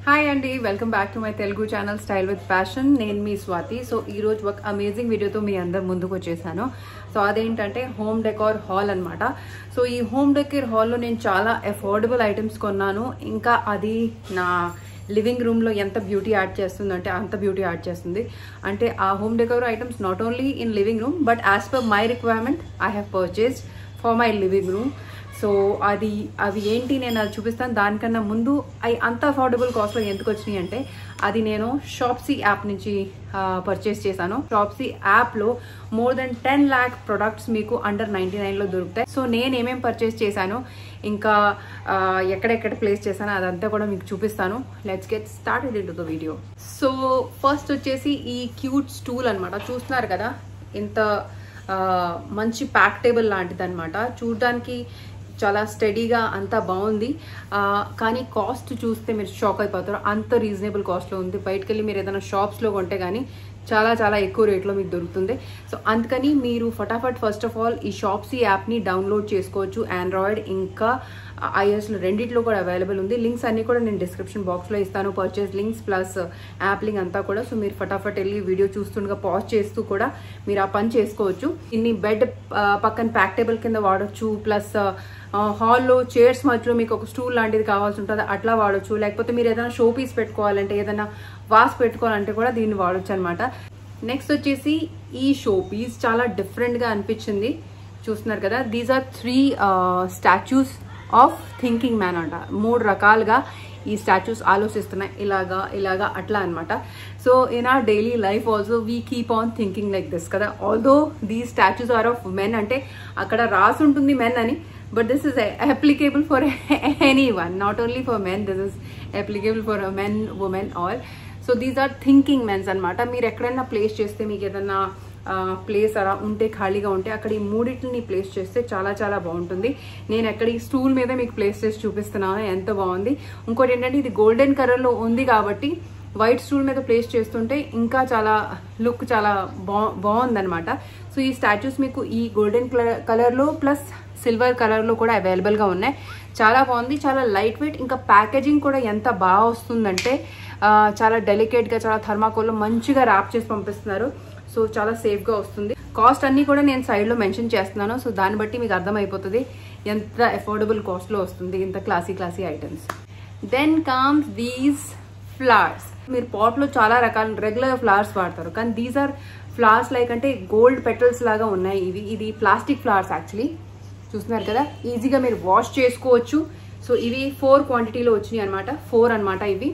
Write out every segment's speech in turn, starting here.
hi అండి welcome back to my Telugu channel style with fashion నేను మీ స్వాతి సో ఈ రోజు ఒక అమేజింగ్ వీడియోతో మీ అందరు ముందుకు వచ్చేసాను సో అదేంటంటే హోమ్ డెకార్ హాల్ అన్నమాట సో ఈ హోమ్ డెకార్ హాల్లో నేను చాలా అఫోర్డబుల్ ఐటమ్స్ కొన్నాను ఇంకా అది నా లివింగ్ రూమ్లో ఎంత బ్యూటీ యాడ్ చేస్తుంది అంటే అంత బ్యూటీ యాడ్ చేస్తుంది అంటే ఆ home decor items not only in living room but as per my requirement I have purchased for my living room so అది అవి ఏంటి నేను అది చూపిస్తాను దానికన్నా ముందు అవి అంత అఫోర్డబుల్ కాస్ట్లో ఎందుకు వచ్చినాయి అంటే అది నేను షాప్సీ యాప్ నుంచి పర్చేస్ చేశాను షాప్సీ యాప్లో more than ten lakh products మీకు అండర్ నైంటీ నైన్లో దొరుకుతాయి సో నేను ఏమేం పర్చేస్ చేశాను ఇంకా ఆ, ఎక్కడెక్కడ ప్లేస్ చేశాను అదంతా కూడా మీకు చూపిస్తాను let's get started into the video so first వచ్చేసి ఈ క్యూట్ స్టూల్ అనమాట చూస్తున్నారు కదా ఇంత ఆ, మంచి ప్యాక్ టేబుల్ లాంటిది అనమాట చూడడానికి చాలా స్టడీగా అంతా బాగుంది ఆ, కానీ కాస్ట్ చూస్తే మీరు షాక్ అయిపోతారు అంత రీజనబుల్ కాస్ట్లో ఉంది బయటకు వెళ్ళి మీరు ఏదైనా షాప్స్లో కొంటే కానీ చాలా చాలా ఎక్కువ రేట్లో మీకు దొరుకుతుంది సో అందుకని మీరు ఫటాఫట్ ఫస్ట్ ఆఫ్ ఆల్ ఈ షాప్సీ యాప్ని డౌన్లోడ్ చేసుకోవచ్చు ఆండ్రాయిడ్ ఇంకా ఐఎస్లో రెండిట్లో కూడా అవైలబుల్ ఉంది లింక్స్ అన్ని కూడా నేను డిస్క్రిప్షన్ బాక్స్లో ఇస్తాను purchase links plus app link అంతా కూడా సో మీరు ఫటాఫట్ వెళ్ళి వీడియో చూస్తుండగా పాజ్ చేస్తూ కూడా మీరు ఆ పని చేసుకోవచ్చు ఇన్ని బెడ్ పక్కన ప్యాక్ టేబుల్ కింద వాడచ్చు ప్లస్ హాల్లో చైర్స్ మధ్యలో మీకు ఒక స్టూల్ లాంటిది కావాల్సి ఉంటుంది అట్లా వాడచ్చు లేకపోతే మీరు ఏదైనా షో పీస్ పెట్టుకోవాలంటే ఏదైనా వాస్ పెట్టుకోవాలంటే కూడా దీన్ని వాడచ్చు అనమాట నెక్స్ట్ వచ్చేసి ఈ షో పీస్ చాలా డిఫరెంట్గా అనిపించింది చూస్తున్నారు కదా these are three statues of thinking man అంట మూడు రకాలుగా ఈ స్టాచ్యూస్ ఆలోచిస్తున్నాయి ఇలాగా ఇలాగా అట్లా అనమాట so in our daily life also we keep on thinking like this కదా although the statues are of men అంటే అక్కడ రాసి ఉంటుంది మెన్ అని but this is applicable for anyone not only for men this is applicable for men women all so these are thinking mens అనమాట మీరు ఎక్కడైనా place చేస్తే మీకు ఏదైనా ప్లేస్ అలా ఉంటే ఖాళీగా ఉంటే అక్కడ ఈ మూడింటిని ప్లేస్ చేస్తే చాలా చాలా బాగుంటుంది నేను ఎక్కడ ఈ స్టూల్ మీద మీకు ప్లేస్ చేసి చూపిస్తున్నాను ఎంత బాగుంది ఇంకోటి ఏంటంటే ఇది గోల్డెన్ కలర్లో ఉంది కాబట్టి వైట్ స్టూల్ మీద ప్లేస్ చేస్తుంటే ఇంకా చాలా లుక్ చాలా బా బాగుందనమాట సో ఈ స్టాచ్యూస్ మీకు ఈ గోల్డెన్ కలర్లో ప్లస్ సిల్వర్ కలర్లో కూడా అవైలబుల్గా ఉన్నాయి చాలా బాగుంది చాలా లైట్ వెయిట్ ఇంకా ప్యాకేజింగ్ కూడా ఎంత బాగా వస్తుందంటే ఆ, చాలా డెలికేట్గా చాలా థర్మాకోల్లో మంచిగా ర్యాప్ చేసి పంపిస్తున్నారు సో చాలా సేఫ్గా వస్తుంది కాస్ట్ అన్నీ కూడా నేను సైడ్లో మెన్షన్ చేస్తున్నాను సో దాన్ని బట్టి మీకు అర్థమైపోతుంది ఎంత అఫోర్డబుల్ కాస్ట్లో వస్తుంది ఇంత classy classy items then comes these flowers మీరు పాట్లో చాలా రకాల రెగ్యులర్ ఫ్లవర్స్ వాడతారు కానీ దీస్ ఆర్ ఫ్లవర్స్ లైక్ అంటే గోల్డ్ పెటల్స్ లాగా ఉన్నాయి ఇవి ఇది ప్లాస్టిక్ ఫ్లవర్స్ యాక్చువల్లీ చూస్తున్నారు కదా ఈజీగా మీరు వాష్ చేసుకోవచ్చు సో ఇవి ఫోర్ క్వాంటిటీలో వచ్చినాయి అనమాట ఫోర్ అనమాట ఇవి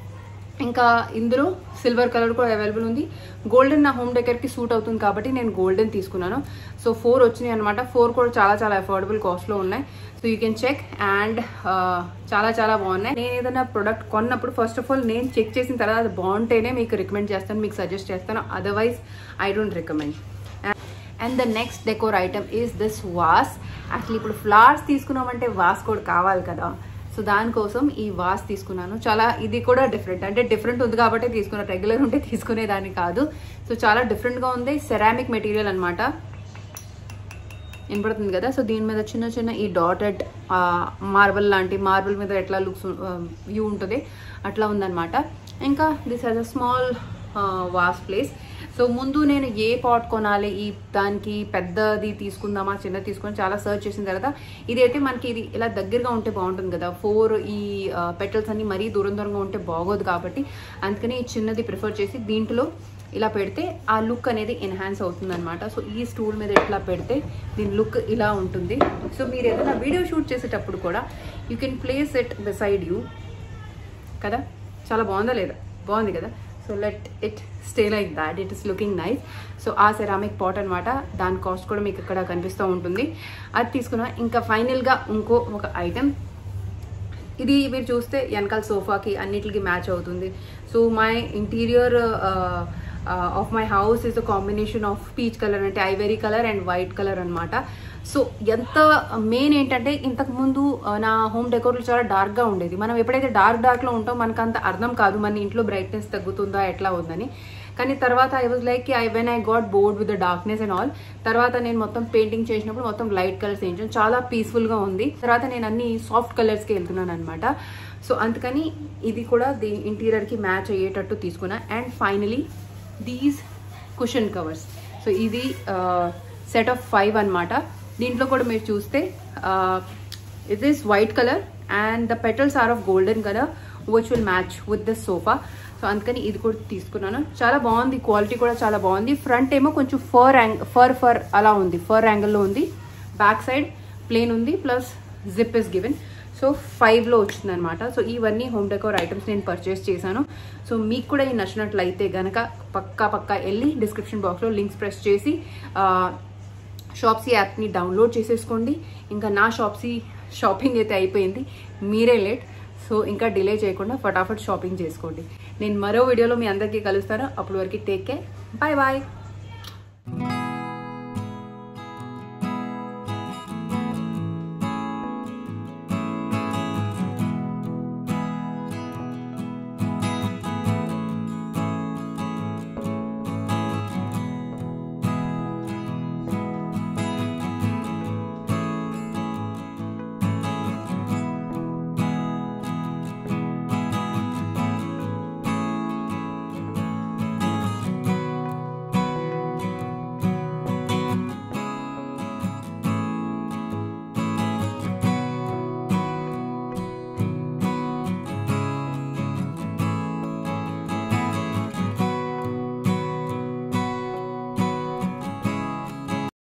ఇంకా ఇందులో సిల్వర్ కలర్ కూడా అవైలబుల్ ఉంది గోల్డెన్ నా హోమ్ డెకర్కి సూట్ అవుతుంది కాబట్టి నేను గోల్డెన్ తీసుకున్నాను సో ఫోర్ వచ్చినాయి అనమాట ఫోర్ కూడా చాలా చాలా అఫోర్డబుల్ కాస్ట్లో ఉన్నాయి so you can check and చాలా చాలా బాగున్నాయి నేను ఏదైనా ప్రొడక్ట్ కొన్నప్పుడు ఫస్ట్ ఆఫ్ ఆల్ నేను చెక్ చేసిన తర్వాత అది బాగుంటేనే మీకు రికమెండ్ చేస్తాను మీకు సజెస్ట్ చేస్తాను otherwise I don't recommend and the next decor item is this vase actually ఇప్పుడు ఫ్లవర్స్ తీసుకున్నామంటే వాస్ కూడా కావాలి కదా సో దానికోసం ఈ వాస్ తీసుకున్నాను చాలా ఇది కూడా డిఫరెంట్ అంటే డిఫరెంట్ ఉంది కాబట్టి తీసుకున్నాను రెగ్యులర్ ఉంటే తీసుకునేదాన్ని కాదు సో చాలా డిఫరెంట్గా ఉంది సెరామిక్ మెటీరియల్ అనమాట వినపడుతుంది కదా సో దీని మీద చిన్న చిన్న ఈ డాటెడ్ మార్బల్ లాంటి మార్బల్ మీద ఎట్లా లుక్స్ వ్యూ ఉంటుంది అట్లా ఉందన్నమాట ఇంకా this has a small vase place so ముందు నేను ఏ పాట్ కొనాలి ఈ దానికి పెద్దది తీసుకుందామా చిన్నది తీసుకొని చాలా సర్చ్ చేసిన తర్వాత ఇదైతే మనకి ఇది ఇలా దగ్గరగా ఉంటే బాగుంటుంది కదా ఫోర్ ఈ పెట్రోల్స్ అన్ని మరీ దూరం దూరంగా ఉంటే బాగోదు కాబట్టి అందుకని ఈ చిన్నది ప్రిఫర్ చేసి దీంట్లో ఇలా పెడితే ఆ లుక్ అనేది ఎన్హాన్స్ అవుతుంది అనమాట సో ఈ స్టూల్ మీద ఇట్లా పెడితే దీని లుక్ ఇలా ఉంటుంది సో మీరు ఏదైనా వీడియో షూట్ చేసేటప్పుడు కూడా you can place it beside you కదా చాలా బాగుందా లేదా బాగుంది కదా so let it stay like that it is looking nice so ఆ సెరామిక్ పాట్ అనమాట దాని కాస్ట్ కూడా మీకు ఇక్కడ కనిపిస్తూ ఉంటుంది అది తీసుకున్నా ఇంకా ఫైనల్గా ఇంకో ఒక ఐటెం ఇది మీరు చూస్తే వెనకాల సోఫాకి అన్నిటికి మ్యాచ్ అవుతుంది so my interior of my house is the combination of peach colour అంటే ivory colour and white colour అనమాట సో ఎంత మెయిన్ ఏంటంటే ఇంతకు ముందు ఆ, నా హోమ్ డెకోర్లు చాలా డార్క్గా ఉండేది మనం ఎప్పుడైతే డార్క్ డార్క్లో ఉంటామో మనకు అంత అర్థం కాదు మన ఇంట్లో బ్రైట్నెస్ తగ్గుతుందా ఎట్లా ఉందని కానీ తర్వాత I was like I when I got bored with the darkness and all తర్వాత నేను మొత్తం పెయింటింగ్ చేసినప్పుడు మొత్తం లైట్ కలర్స్ వేయించాను చాలా పీస్ఫుల్గా ఉంది తర్వాత నేను అన్ని సాఫ్ట్ కలర్స్కి వెళ్తున్నాను అనమాట సో అందుకని ఇది కూడా ది ఇంటీరియర్కి మ్యాచ్ అయ్యేటట్టు తీసుకున్నా and finally these cushion covers so ఇది సెట్ ఆఫ్ ఫైవ్ అన్నమాట దీంట్లో కూడా మీరు చూస్తే it is white colour and the petals are of golden colour which will match with the sofa so అందుకని ఇది కూడా తీసుకున్నాను చాలా బాగుంది క్వాలిటీ కూడా చాలా బాగుంది ఫ్రంట్ ఏమో కొంచెం ఫర్ యాంగ్ ఫర్ ఫర్ అలా ఉంది ఫర్ యాంగిల్లో ఉంది బ్యాక్ సైడ్ ప్లేన్ ఉంది plus zip is given so ఫైవ్లో వచ్చింది అనమాట సో ఇవన్నీ హోమ్ డెకోర్ ఐటమ్స్ నేను పర్చేస్ చేశాను సో మీకు కూడా ఈ నచ్చినట్లయితే గనక పక్కా పక్కా వెళ్ళి డిస్క్రిప్షన్ బాక్స్లో లింక్స్ ప్రెస్ చేసి షాప్సీ యాప్ని డౌన్లోడ్ చేసేసుకోండి ఇంకా నా షాప్సీ షాపింగ్ అయితే అయిపోయింది మీరే లేట్ సో ఇంకా డిలే చేయకుండా ఫటాఫట్ షాపింగ్ చేసుకోండి నేను మరో వీడియోలో మీ అందరికీ కలుస్తాను అప్పటి వరకు టేక్ కేర్ బాయ్ బాయ్